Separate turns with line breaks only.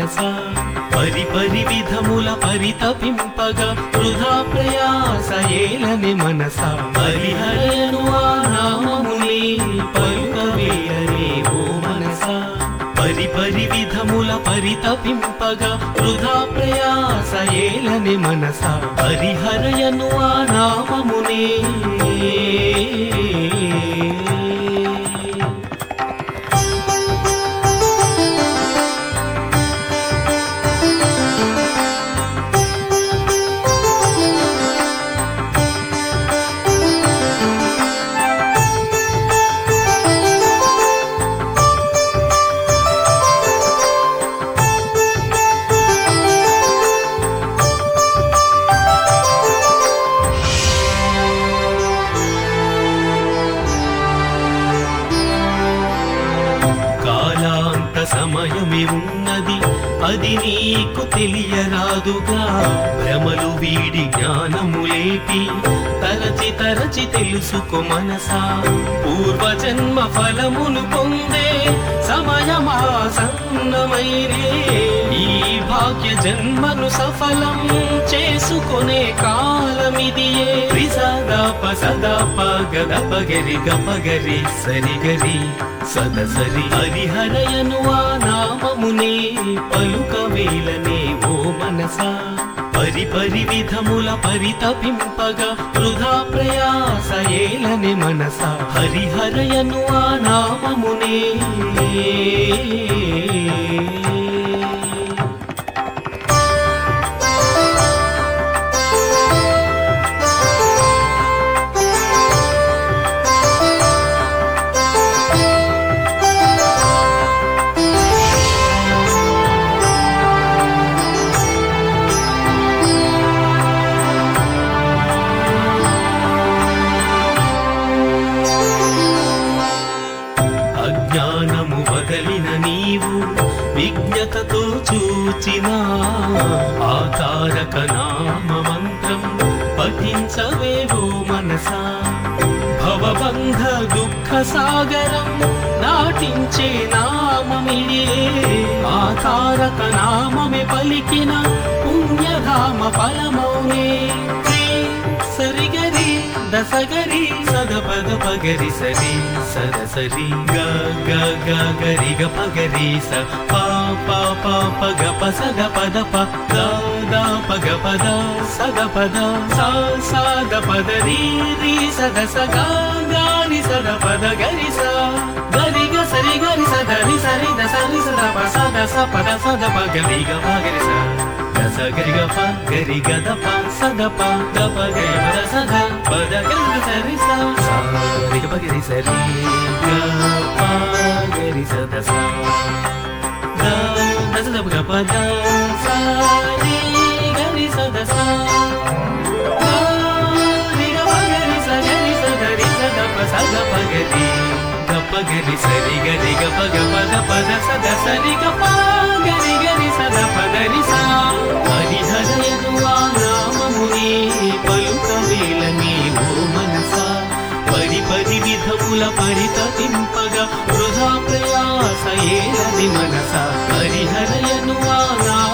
మనసా పరి పరి విధముల పరితపింపగా వృధా ప్రయాస ఏలని మనసా హరిహరయను ఆ నామములే పలుకవేయరే ఓ మనసా పరి పరి విధముల పరితపింపగా వృధా ప్రయాస ఏలని మనస హరిహరయను ఆ నామమునే కాలాంత సమయమే ఉన్నది అది నీకు తెలియరాదుగా భ్రమలు వీడి జ్ఞానము లేపి తరచి తరచి తెలుసుకో మనసా పూర్వజన్మ ఫలమును పొందే సమయమాసన్నమైనే ఈ భాగ్య జన్మను సఫలం చేసుకునే కాలమిదియే సదా పసదా పగద పగరి గపగరి సరిగరి సదసరి హరిహరయను ఆ నామమునే పలుకవేలనే ఓ మనసా పరి పరి విధముల పరితపింపగా వృధా ప్రయాస ఏలనే మనస హరిహరయను ఆ నామమునే అజ్ఞానము వదలిన నీవు విజ్ఞతతో చూచిన ఆకారక నామ మంత్రం పఠించవేవో మనసా భవబంధ దుఃఖ సాగరం నాటించే నామమిడే ఆకారక నామమే పలికిన పుణ్యధామ ఫలమౌనే శ్రీ సరిగరి దసగరి సదపద పగరి సరి సదసరి గ గ గ గరి గ పగరి స ప ప ప ప గ ప స గ పద ప ద ద ప గ పద స గ పద స స ద పద రి రి స ద స గ గ రి స ద పద గరి స గరి గ సరి గరి స ద రి సరి ద స రి స ద ప స ద స పద స ద ప గరి గ ప గరి స గస గరి గ ప గరి గ ద ప స ద ప ద ప గరి పద స ద పద గరి గ స రి స స రి గ ప గరి స రి గ ప గరి స ద స ద ద స ద ప గ ప ద స రి గరి స ద స ద రి గ ప గరి స గరి స ద రి స ద ప స ద ప గరి గ ప గరి స రి గ రి గ ప గ ప ద ప ద స ద స రి గ ప గరి గరి స ద ప ద రి స హరిహరయను ఆ నామమునే పలుకవేలని ఓ మనసా పరి పరి విధముల పరితపింపగా వృధా ప్రయాస ఏలని మనస హరిహరయను ఆ నామమునే